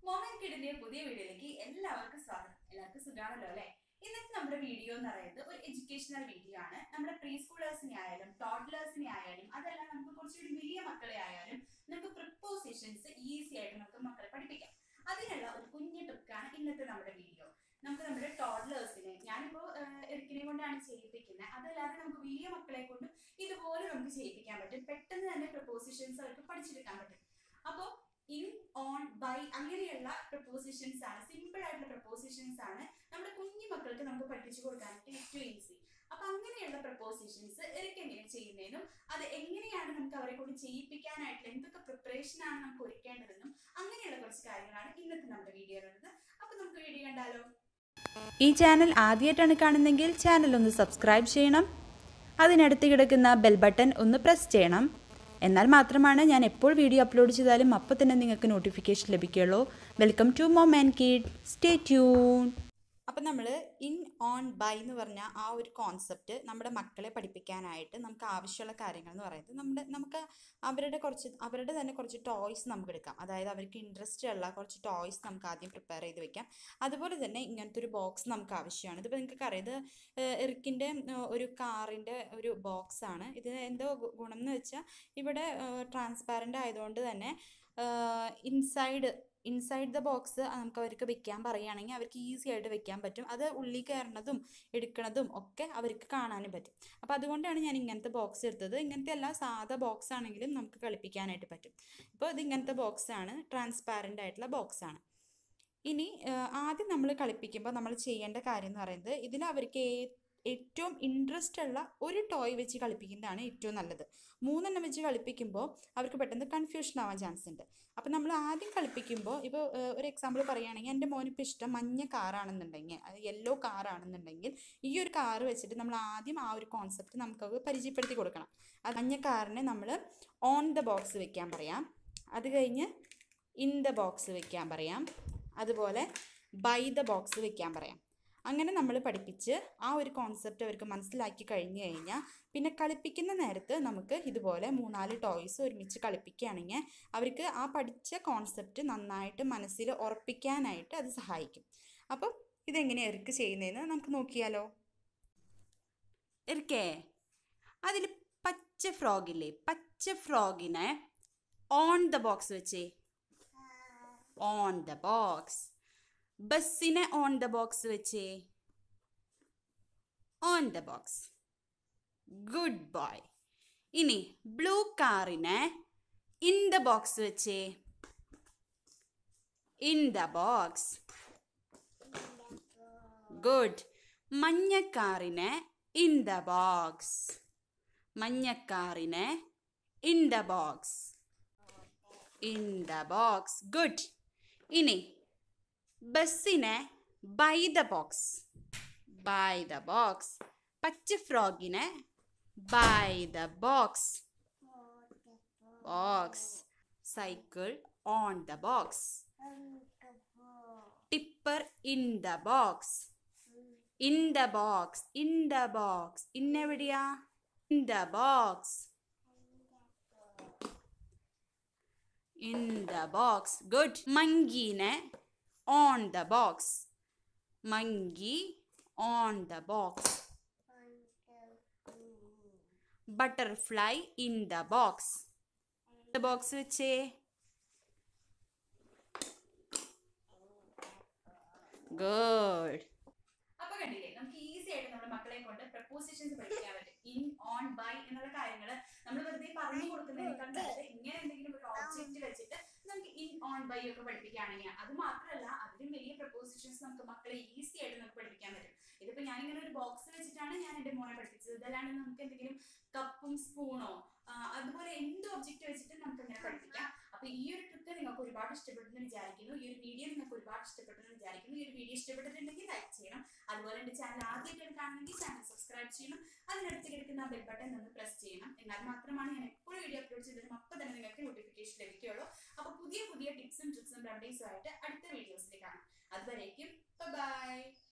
moment കിഡിന്റെ പുതിയ വീഡിയോയിലേക്ക് എല്ലാവർക്കും സ്വാഗതം എല്ലാവർക്കും സുഖാണല്ലോ അല്ലെ ഇന്നത്തെ നമ്മുടെ വീഡിയോ എന്ന് പറയുന്നത് ഒരു എഡ്യൂക്കേഷണൽ വീഡിയോ ആണ് നമ്മുടെ പ്രീ സ്കൂളേഴ്സിനെ ആയാലും ടോഡ്ലേഴ്സിനെ ആയാലും അതല്ല നമുക്ക് കുറച്ചുകൂടി വലിയ മക്കളെ ആയാലും നമുക്ക് പ്രിപ്പോസിഷൻസ് ഈസി ആയിട്ട് നമുക്ക് മക്കളെ പഠിപ്പിക്കാം അതിനുള്ള ഒരു കുഞ്ഞു ട്രിക്കാണ് ഇന്നത്തെ നമ്മുടെ വീഡിയോ നമുക്ക് നമ്മുടെ ടോഡ്ലേഴ്സിനെ ഞാനിപ്പോ എറിക്കിനെ കൊണ്ടാണ് ചെയ്യിപ്പിക്കുന്നത് അതല്ലാതെ നമുക്ക് വലിയ മക്കളെ കൊണ്ടും ഇതുപോലെ നമുക്ക് ചെയ്യിപ്പിക്കാൻ പറ്റും പെട്ടെന്ന് തന്നെ പ്രപ്പോസിഷൻസ് അവർക്ക് പഠിച്ചെടുക്കാൻ പറ്റും അപ്പോൾ ഇൻ ഓൺ ബൈ അങ്ങനെയുള്ള പ്രപ്പോസിഷൻസ് ആണ് സിമ്പിൾ ആയിട്ടുള്ള പ്രപ്പോസിഷൻസ് ആണ് നമ്മുടെ കുഞ്ഞു മക്കൾക്ക് നമുക്ക് പഠിപ്പിച്ചു കൊടുക്കാനായിട്ട് ഏറ്റവും ഈസി അപ്പൊ അങ്ങനെയുള്ള പ്രപ്പോസിഷൻസ് എനിക്ക് എങ്ങനെ ചെയ്യുന്നതിനും അത് എങ്ങനെയാണ് നമുക്ക് അവരെ കൊണ്ട് ചെയ്യിപ്പിക്കാനായിട്ടുള്ള എന്തൊക്കെ പ്രിപ്പറേഷൻ ആണ് നമുക്ക് ഒരുക്കേണ്ടതെന്നും അങ്ങനെയുള്ള കുറച്ച് കാര്യങ്ങളാണ് ഇന്നത്തെ നമ്മുടെ വീഡിയോയിലുള്ളത് അപ്പൊ നമുക്ക് വീഡിയോ കണ്ടാലോ ഈ ചാനൽ ആദ്യമായിട്ടാണ് കാണുന്നതെങ്കിൽ ചാനൽ ഒന്ന് സബ്സ്ക്രൈബ് ചെയ്യണം അതിനടുത്ത് കിടക്കുന്ന ബെൽ ബട്ടൺ ഒന്ന് പ്രസ് ചെയ്യണം എന്നാൽ മാത്രമാണ് ഞാൻ എപ്പോൾ വീഡിയോ അപ്ലോഡ് ചെയ്താലും അപ്പോൾ തന്നെ നിങ്ങൾക്ക് നോട്ടിഫിക്കേഷൻ ലഭിക്കുകയുള്ളൂ welcome to mom and kid stay tune അപ്പം നമ്മൾ ഇൻ ഓൺ ബൈ എന്ന് പറഞ്ഞ ആ ഒരു കോൺസെപ്റ്റ് നമ്മുടെ മക്കളെ പഠിപ്പിക്കാനായിട്ട് നമുക്ക് ആവശ്യമുള്ള കാര്യങ്ങൾ എന്ന് പറയുന്നത് നമ്മുടെ നമുക്ക് അവരുടെ കുറച്ച് അവരുടെ തന്നെ കുറച്ച് ടോയ്സ് നമുക്ക് എടുക്കാം അതായത് അവർക്ക് ഇൻട്രസ്റ്റ് ഉള്ള കുറച്ച് ടോയ്സ് നമുക്ക് ആദ്യം പ്രിപ്പയർ ചെയ്ത് വെക്കാം അതുപോലെ തന്നെ ഇങ്ങനത്തെ ഒരു ബോക്സ് നമുക്ക് ആവശ്യമാണ് ഇതിപ്പോൾ നിങ്ങൾക്ക് അറിയാം ഇത് എറിക്കിൻ്റെ ഒരു കാറിൻ്റെ ഒരു ബോക്സ് ആണ് ഇത് എന്തോ ഗു- ഗുണം എന്ന് വെച്ചാൽ ഇവിടെ ട്രാൻസ്പാരൻ്റ് ആയതുകൊണ്ട് തന്നെ ഇൻസൈഡ് ഇൻസൈഡ് ദ ബോക്സ് നമുക്ക് അവർക്ക് വെക്കാൻ പറയുകയാണെങ്കിൽ അവർക്ക് ഈസി ആയിട്ട് വെക്കാൻ പറ്റും അത് ഉള്ളിൽ കയറണതും എടുക്കണതും ഒക്കെ അവർക്ക് കാണാനും പറ്റും അപ്പോൾ അതുകൊണ്ടാണ് ഞാൻ ഇങ്ങനത്തെ ബോക്സ് എടുത്തത് ഇങ്ങനത്തെ അല്ല സാധാ ബോക്സ് ആണെങ്കിലും നമുക്ക് കളിപ്പിക്കാനായിട്ട് പറ്റും ഇപ്പോൾ ഇത് ഇങ്ങനത്തെ ബോക്സ് ആണ് ട്രാൻസ്പാരൻ്റ് ആയിട്ടുള്ള ബോക്സ് ആണ് ഇനി ആ, ആദ്യം നമ്മൾ കളിപ്പിക്കുമ്പോൾ നമ്മൾ ചെയ്യേണ്ട കാര്യം എന്ന് പറയുന്നത് ഇതിൽ അവർക്ക് ഏ- ഏറ്റവും ഇൻട്രസ്റ്റ് ഉള്ള ഒരു ടോയ് വെച്ച് കളിപ്പിക്കുന്നതാണ് ഏറ്റവും നല്ലത് മൂന്നെണ്ണം വെച്ച് കളിപ്പിക്കുമ്പോൾ അവർക്ക് പെട്ടെന്ന് കൺഫ്യൂഷൻ ആവാൻ ചാൻസ് ഉണ്ട് അപ്പോൾ നമ്മൾ ആദ്യം കളിപ്പിക്കുമ്പോൾ ഇപ്പോൾ ഒരു എക്സാമ്പിൾ പറയുകയാണെങ്കിൽ എൻ്റെ മോനിപ്പോൾ ഇഷ്ടം മഞ്ഞ കാറാണെന്നുണ്ടെങ്കിൽ അത് യെല്ലോ കാറാണെന്നുണ്ടെങ്കിൽ ഈ ഒരു കാറ് വെച്ചിട്ട് നമ്മൾ ആദ്യം ആ ഒരു കോൺസെപ്റ്റ് നമുക്കത് പരിചയപ്പെടുത്തി കൊടുക്കണം അത് മഞ്ഞ കാറിനെ നമ്മൾ ഓൺ ദ ബോക്സ് വെക്കാൻ പറയാം അത് കഴിഞ്ഞ് ഇൻ ദ ബോക്സ് വെക്കാൻ പറയാം അതുപോലെ ബൈ ദ ബോക്സ് വെക്കാൻ പറയാം അങ്ങനെ നമ്മൾ പഠിപ്പിച്ച് ആ ഒരു കോൺസെപ്റ്റ് അവർക്ക് മനസ്സിലാക്കി കഴിഞ്ഞു കഴിഞ്ഞാൽ പിന്നെ കളിപ്പിക്കുന്ന നേരത്ത് നമുക്ക് ഇതുപോലെ മൂന്നാല് ടോയ്സ് ഒരുമിച്ച് കളിപ്പിക്കുകയാണെങ്കിൽ അവർക്ക് ആ പഠിച്ച കോൺസെപ്റ്റ് നന്നായിട്ട് മനസ്സിൽ ഉറപ്പിക്കാനായിട്ട് അത് സഹായിക്കും അപ്പം ഇതെങ്ങനെയാണ് എർക്ക് ചെയ്യുന്നതെന്ന് നമുക്ക് നോക്കിയാലോ എർക്കേ അതിൽ പച്ച ഫ്രോഗില്ലേ പച്ച ഫ്രോഗിനെ ഓൺ ദ ബോക്സ് വെച്ചേ ഓൺ ദ ബോക്സ് ബസ്സിനെ ഓൺ ദ ബോക്സ് വെച്ചേ on the box good boy ഇനി ബ്ലൂ കാറിനെ ഇൻ ദ ബോക്സ് വെച്ചേ ഇൻ ദ ബോക്സ് ഗുഡ് മഞ്ഞക്കാറിനെ ഇൻ ദ ബോക്സ് മഞ്ഞക്കാറിനെ in the box in the box good ഇനി ബസ്സിനെ by the box by the box പച്ച ഫ്രോഗിനെ by the box box cycle on the box tipper in the box in the box in the box ഇന്നെവിടെയാ in the box in the box good മങ്കീനെ on the box monkey on the box butterfly in the box box വെച്ചേ good അപ്പൊ കണ്ടില്ലേ നമുക്ക് easy ആയിട്ട് നമ്മുടെ മക്കളെ കൊണ്ട് പ്രപ്പോസിഷൻസ് പഠിക്കാൻ പറ്റും ഇൻ ഓൺ ബൈ എന്നുള്ള കാര്യങ്ങൾ നമ്മൾ വെറുതെ പറഞ്ഞു കൊടുക്കുന്നതിനേക്കാൾ നല്ലത് ഇങ്ങനെ എന്തെങ്കിലും ഒരു ഓബ്ജക്റ്റ് വെച്ചിട്ട് നമുക്ക് ഇൻ ഓൺ ബൈ ഒക്കെ പഠിപ്പിക്കുകയാണെങ്കിൽ അത് മാത്രമല്ല അതിലും വലിയ പ്രപ്പോസിഷൻസ് നമുക്ക് മക്കളെ ഈസി ആയിട്ട് നമുക്ക് പഠിപ്പിക്കാൻ പറ്റും ഇതിപ്പോ ഞാൻ ഇങ്ങനെ ഒരു ബോക്സ് വെച്ചിട്ടാണ് ഞാൻ എന്റെ മോനെ പഠിപ്പിച്ചത് ഇതല്ലാണ്ട് നമുക്ക് എന്തെങ്കിലും കപ്പും സ്പൂണോ അതുപോലെ എന്ത് ഒബ്ജക്റ്റ് വെച്ചിട്ട് നമുക്ക് അങ്ങനെ പഠിപ്പിക്കാം അപ്പൊ ഈ ഒരു ട്രിക്ക് നിങ്ങൾക്ക് ഒരുപാട് ഇഷ്ടപ്പെട്ടെന്ന് വിചാരിക്കുന്നു ഈ ഒരു വീഡിയോ നിങ്ങൾക്ക് ഒരുപാട് ഇഷ്ടപ്പെട്ടെന്ന് വിചാരിക്കുന്നു ഈ ഒരു വീഡിയോ ഇഷ്ടപ്പെട്ടിട്ടുണ്ടെങ്കിൽ ലൈക്ക് ചെയ്യണം അതുപോലെ എന്റെ ചാനൽ ആദ്യമായിട്ട് കാണുന്നെങ്കിൽ ചാനൽ സബ്സ്ക്രൈബ് ചെയ്യണം അതിനടുത്ത് കിടക്കുന്ന ബെൽ ബട്ടൺ ഒന്ന് പ്രസ് ചെയ്യണം എന്നാൽ മാത്രമാണ് ഞാൻ എപ്പോഴും വീഡിയോ അപ്ലോഡ് ചെയ്തതും അപ്പോൾ തന്നെ നിങ്ങൾക്ക് നോട്ടിഫിക്കേഷൻ ലഭിക്കുകയുള്ളൂ അപ്പൊ പുതിയ പുതിയ ടിപ്സും ട്രിക്സും റെമഡീസും ആയിട്ട് അടുത്ത വീഡിയോസിൽ കാണാം അതുവരേക്കും ബൈ